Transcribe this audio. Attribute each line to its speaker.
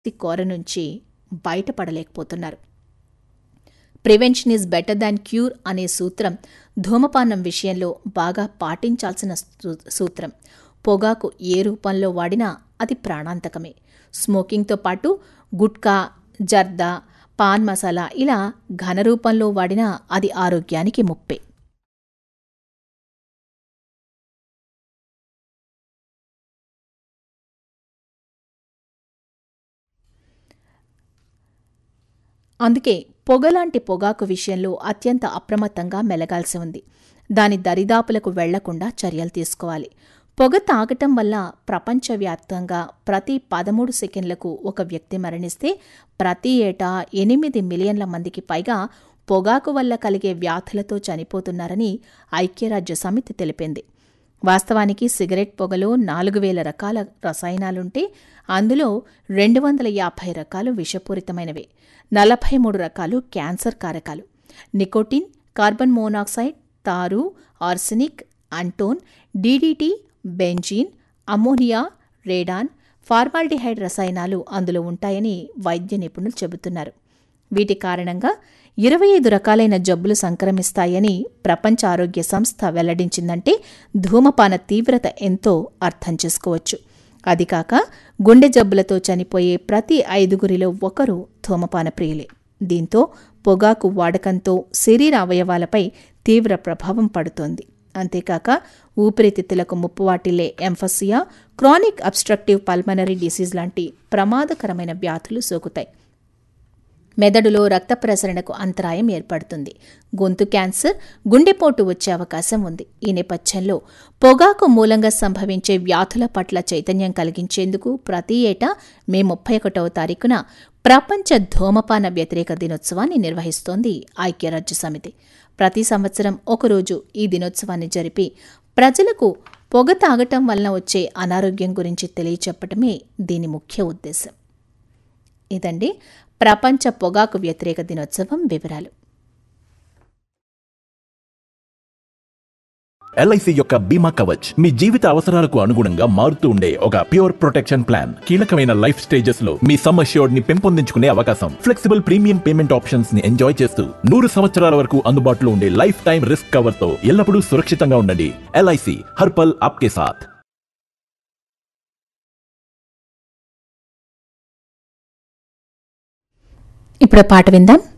Speaker 1: కోర నుంచి బయటపడలేకపోతున్నారు prevention is better than cure అనే సూత్రం ధూమపానం విషయంలో బాగా పాటించాల్సిన సూ- సూత్రం పొగాకు ఏ రూపంలో వాడినా అది ప్రాణాంతకమే స్మోకింగ్తో పాటు గుట్కా జర్దా పాన్ మసాలా ఇలా ఘన రూపంలో వాడినా అది ఆరోగ్యానికి ముప్పే అందుకే పొగలాంటి పొగాకు విషయంలో అత్యంత అప్రమత్తంగా మెలగాల్సి ఉంది దాని దరిదాపులకు వెళ్లకుండా చర్యలు తీసుకోవాలి పొగ తాగటం వల్ల ప్రపంచవ్యాప్తంగా ప్రతి పదమూడు సెకండ్లకు ఒక వ్యక్తి మరణిస్తే ప్రతి ఏటా ఎనిమిది మిలియన్ల మందికి పైగా పొగాకు వల్ల కలిగే వ్యాధులతో చనిపోతున్నారని ఐక్యరాజ్య సమితి తెలిపింది వాస్తవానికి సిగరెట్ పొగలో నాలుగు వేల రకాల రసాయనాలుంటే అందులో రెండు వందల యాభై రకాలు విషపూరితమైనవే నలభై మూడు రకాలు క్యాన్సర్ కారకాలు నికోటిన్ కార్బన్ మోనాక్సైడ్ తారు ఆర్సెనిక్ అంటోన్ DDT benzene ammonia radon formaldehyde రసాయనాలు అందులో ఉంటాయని వైద్య నిపుణులు చెబుతున్నారు వీటి కారణంగా ఇరవై ఐదు రకాలైన జబ్బులు సంక్రమిస్తాయని ప్రపంచ ఆరోగ్య సంస్థ వెల్లడించిందంటే ధూమపాన తీవ్రత ఎంతో అర్థం చేసుకోవచ్చు అది కాక గుండె జబ్బులతో చనిపోయే ప్రతి ఐదుగురిలో ఒకరు ధూమపాన ప్రియులే దీంతో పొగాకు వాడకంతో శరీర అవయవాలపై తీవ్ర ప్రభావం పడుతోంది అంతేకాక ఊపిరితిత్తులకు ముప్పు వాటిల్లే emphysema chronic obstructive pulmonary disease లాంటి ప్రమాదకరమైన వ్యాధులు సోకుతాయి మెదడులో రక్త ప్రసరణకు అంతరాయం ఏర్పడుతుంది గొంతు క్యాన్సర్ గుండెపోటు వచ్చే అవకాశం ఉంది ఈ నేపథ్యంలో పొగాకు మూలంగా సంభవించే వ్యాధుల పట్ల చైతన్యం కలిగించేందుకు ప్రతి ఏటా మే ముప్పై ఒకటవ తారీఖున ప్రపంచ ధూమపాన వ్యతిరేక దినోత్సవాన్ని నిర్వహిస్తోంది ఐక్యరాజ్య సమితి ప్రతి సంవత్సరం ఒకరోజు ఈ దినోత్సవాన్ని జరిపి ప్రజలకు పొగ తాగటం వలన వచ్చే అనారోగ్యం గురించి తెలియచెప్పటమే దీని ముఖ్య ఉద్దేశం ఇదండి ప్రపంచ పొగాకు వ్యతిరేక దినోత్సవం వివరాలు
Speaker 2: ఎల్ఐసి యొక్క బీమా కవచ్ మీ జీవిత అవసరాలకు అనుగుణంగా మారుతూ ఉండే ఒక ప్యూర్ ప్రొటెక్షన్ ప్లాన్ కీలకమైన లైఫ్ స్టేజెస్ లో మీ సమ్ అష్యూర్డ్ ని పెంపొందించుకునే అవకాశం ఫ్లెక్సిబుల్ ప్రీమియం పేమెంట్ ఆప్షన్స్ ని ఎంజాయ్ చేస్తూ నూరు సంవత్సరాల వరకు అందుబాటులో ఉండే లైఫ్ టైం రిస్క్ కవర్ తో ఎల్లప్పుడూ సురక్షితంగా ఉండండి ఎల్ఐసి హర్పల్ ఆప్కే సాథ్
Speaker 1: ఇప్పుడు పాట విందాం